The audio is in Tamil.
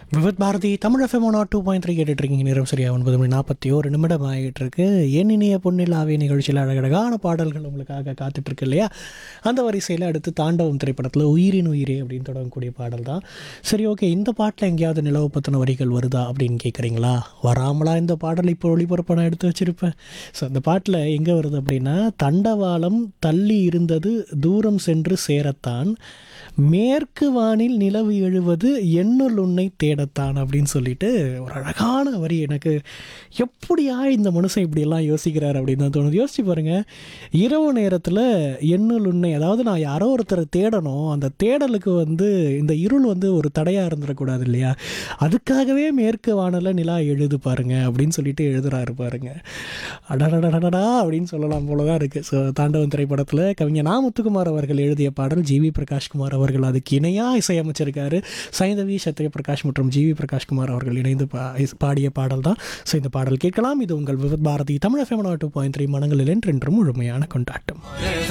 விவத் Bharati Tamil FM one two point three கேட்டுட்டு இருக்கீங்க நேரம் சரியா ஒன்பது மணி நாற்பத்தி ஒரு நிமிடம் ஆகிட்டு இருக்கு என் இனிய பொன்னிலாவே நிகழ்ச்சியில் அழகழகான பாடல்கள் உங்களுக்காக காத்துட்டு இருக்கு இல்லையா அந்த வரிசையில் அடுத்து தாண்டவம் திரைப்படத்தில் உயிரின் உயிரே அப்படின்னு தொடங்கக்கூடிய பாடல் தான் சரி ஓகே இந்த பாட்டில் எங்கேயாவது நிலவு பற்றின வரிகள் வருதா அப்படின்னு கேட்குறீங்களா வராமலா இந்த பாடல் இப்போ ஒளிபரப்ப நான் எடுத்து வச்சிருப்பேன் ஸோ அந்த பாட்டில் எங்கே வருது அப்படின்னா தண்டவாளம் தள்ளி இருந்தது தூரம் சென்று சேரத்தான் மேற்கு வானில் நிலவு எழுவது எண்ணுள் உன்னை தேடத்தான் அப்படின்னு சொல்லிட்டு ஒரு அழகான வரி எனக்கு எப்படியா இந்த மனுஷன் இப்படியெல்லாம் யோசிக்கிறார் அப்படின்னு தான் தோணுது யோசிச்சு பாருங்க இரவு நேரத்தில் எண்ணுள் உன்னை அதாவது நான் யாரோ ஒருத்தரை தேடணும் அந்த தேடலுக்கு வந்து இந்த இருள் வந்து ஒரு தடையாக இருந்துடக்கூடாது இல்லையா அதுக்காகவே மேற்கு வானில் நிலா எழுது பாருங்க அப்படின்னு சொல்லிட்டு எழுதுறாரு பாருங்க அடடடடடா அப்படின்னு சொல்லலாம் போல தான் இருக்குது ஸோ தாண்டவன் திரைப்படத்தில் கவிஞர் நா முத்துக்குமார் அவர்கள் எழுதிய பாடல் ஜிவி பிரகாஷ்குமார் அவர்கள் அதுக்கு இணையாக இசையமைச்சிருக்காரு சைந்தவி சத்ய பிரகாஷ் மற்றும் ஜிவி பிரகாஷ்குமார் அவர்கள் இணைந்து பா இஸ்- பாடிய பாடல் தான் ஸோ இந்த பாடல் கேட்கலாம் இது உங்கள் Vividh Bharati Tamil FM two point three மனங்களில் என்றென்றும் முழுமையான கொண்டாட்டம்